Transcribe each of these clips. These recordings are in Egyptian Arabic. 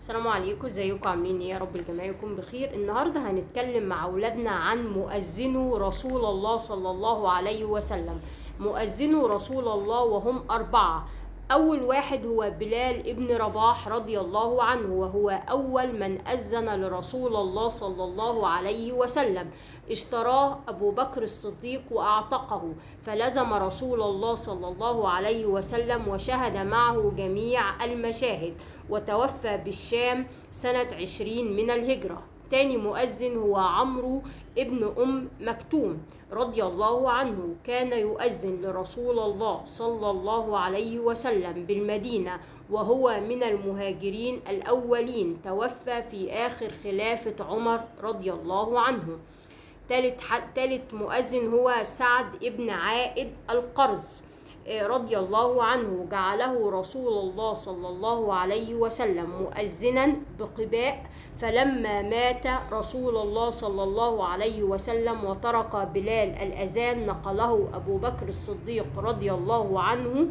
السلام عليكم ازيكم عاملين ايه يا رب الجميع يكون بخير النهارده هنتكلم مع اولادنا عن مؤذنو رسول الله صلى الله عليه وسلم مؤذنو رسول الله وهم اربعه اول واحد هو بلال ابن رباح رضي الله عنه وهو اول من اذن لرسول الله صلى الله عليه وسلم اشتراه ابو بكر الصديق واعتقه فلزم رسول الله صلى الله عليه وسلم وشهد معه جميع المشاهد وتوفى بالشام سنة عشرين من الهجرة تاني مؤذن هو عمرو ابن أم مكتوم رضي الله عنه كان يؤذن لرسول الله صلى الله عليه وسلم بالمدينة وهو من المهاجرين الأولين توفى في آخر خلافة عمر رضي الله عنه تالت, تالت مؤذن هو سعد ابن عائد القرز رضي الله عنه جعله رسول الله صلى الله عليه وسلم مؤذنا بقباء فلما مات رسول الله صلى الله عليه وسلم وترك بلال الأذان نقله أبو بكر الصديق رضي الله عنه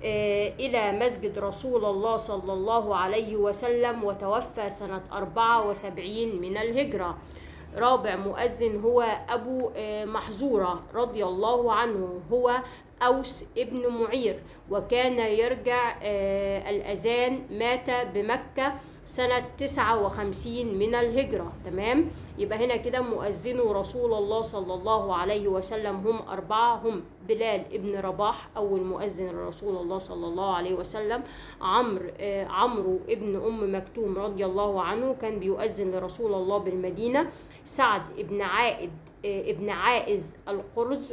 إلى مسجد رسول الله صلى الله عليه وسلم وتوفى سنة 74 من الهجرة رابع مؤذن هو أبو محزورة رضي الله عنه هو أوس ابن معير وكان يرجع الأذان مات بمكة سنة تسعة وخمسين من الهجرة تمام يبقى هنا كده مؤذنو رسول الله صلى الله عليه وسلم هم أربعة هم بلال ابن رباح أول مؤذن لرسول الله صلى الله عليه وسلم عمرو عمرو ابن أم مكتوم رضي الله عنه كان بيؤذن لرسول الله بالمدينة سعد ابن عائد ابن عائز القرز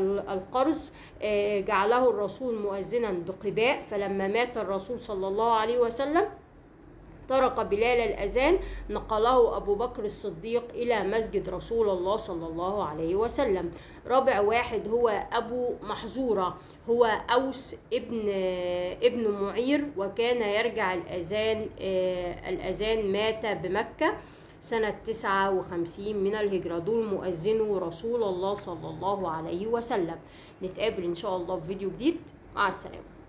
القرز جعله الرسول مؤذنا بقباء فلما مات الرسول صلى الله عليه وسلم ترك بلال الأذان نقله أبو بكر الصديق إلى مسجد رسول الله صلى الله عليه وسلم رابع واحد هو أبو محزورة هو أوس ابن ابن معير وكان يرجع الأذان الأذان مات بمكة سنة تسعة وخمسين من الهجرة دول مؤذنو رسول الله صلى الله عليه وسلم نتقابل إن شاء الله في فيديو جديد مع السلامة